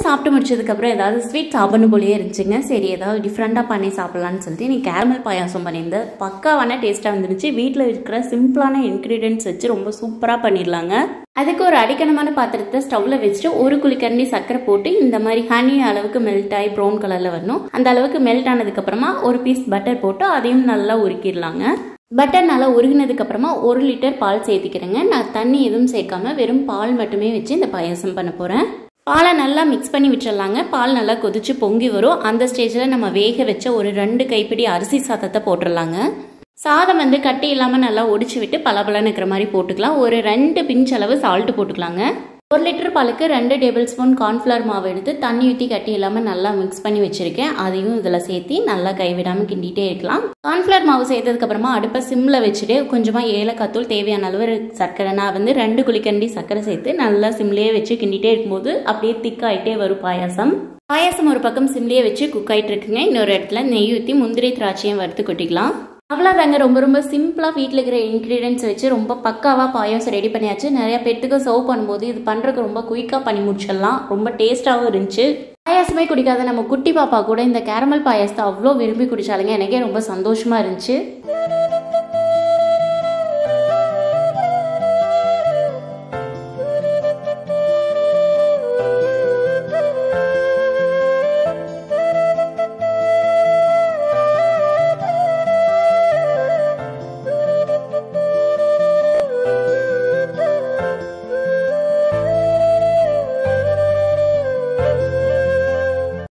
சாப்பிட்டு முடிச்சதுக்கப்புறம் ஏதாவது ஸ்வீட் சாப்பிடணும் போலயே இருந்துச்சுங்க சரி ஏதாவது டிஃப்ரெண்ட்டாக பண்ணி சாப்பிட்லான்னு சொல்லிட்டு நீ கேரமல் பாயாசம் பண்ணியிருந்தேன் பக்காவான டேஸ்ட்டாக வந்துருச்சு வீட்டில் இருக்கிற சிம்பிளான இன்க்ரீடியன்ட்ஸ் வச்சு ரொம்ப சூப்பராக பண்ணிடலாங்க அதுக்கு ஒரு அடிக்கணமான பாத்திரத்தை ஸ்டவ்ல வச்சுட்டு ஒரு குழிக்கரண்டி சர்க்கரை போட்டு இந்த மாதிரி ஹனி அளவுக்கு மெல்ட் ஆகி ப்ரௌன் கலர்ல வரணும் அந்த அளவுக்கு மெல்ட் ஆனதுக்கு அப்புறமா ஒரு பீஸ் பட்டர் போட்டு அதையும் நல்லா உருக்கிடலாங்க பட்டர் நல்லா உருகினதுக்கு அப்புறமா ஒரு லிட்டர் பால் சேர்த்திக்கிறேங்க நான் தண்ணி எதுவும் சேர்க்காம வெறும் பால் மட்டுமே வச்சு இந்த பாயாசம் பண்ண போறேன் பாலை நல்லா மிக்ஸ் பண்ணி விட்டுறலாங்க பால் நல்லா கொதிச்சு பொங்கி வரும் அந்த ஸ்டேஜில் நம்ம வேக வச்ச ஒரு ரெண்டு கைப்பிடி அரிசி சாதத்தை போட்டுடலாங்க சாதம் வந்து கட்டி இல்லாமல் நல்லா ஒடிச்சு விட்டு பளபளன்னு இருக்கிற மாதிரி போட்டுக்கலாம் ஒரு ரெண்டு பிஞ்ச் அளவு சால்ட்டு போட்டுக்கலாங்க ஒரு லிட்டர் பாலுக்கு ரெண்டு டேபிள் ஸ்பூன் கார்ன்ஃப்ளவர் மாவு எடுத்து தண்ணி ஊற்றி கட்டி இல்லாமல் நல்லா மிக்ஸ் பண்ணி வச்சுருக்கேன் அதையும் இதில் சேர்த்து நல்லா கைவிடாமல் கிண்டிகிட்டே இருக்கலாம் கார்ன்ஃப்ளவர் மாவு சேர்த்ததுக்கு அப்புறமா அடுப்பை சிம்மில் வச்சுட்டு கொஞ்சமாக ஏலக்காத்தூள் தேவையான அளவு சர்க்கரை நான் வந்து ரெண்டு குழிக்கண்டி சர்க்கரை சேர்த்து நல்லா சிம்லேயே வச்சு கிண்டிகிட்டே இருக்கும்போது அப்படியே திக்காயிட்டே வரும் பாயாசம் பாயாசம் ஒரு பக்கம் சிம்லேயே வச்சு குக் ஆகிட்டு இருக்குங்க இன்னொரு இடத்துல நெய் ஊற்றி முந்திரி திராட்சையும் வறுத்து கொட்டிக்கலாம் அவ்வளோதாங்க ரொம்ப ரொம்ப சிம்பிளாக வீட்டில் இருக்கிற இன்க்ரீடியன்ஸ் வச்சு ரொம்ப பக்காவாக பாயாசம் ரெடி பண்ணியாச்சு நிறைய பேர்த்துக்கு சர்வ் பண்ணும்போது இது பண்ணுறதுக்கு ரொம்ப குயிக்காக பண்ணி முடிச்சிடலாம் ரொம்ப டேஸ்ட்டாகவும் இருந்துச்சு பாயாசமே குடிக்காத நம்ம குட்டி பாப்பா கூட இந்த கேரமல் பாயாசத்தை அவ்வளோ விரும்பி குடிச்சாலுங்க எனக்கே ரொம்ப சந்தோஷமாக இருந்துச்சு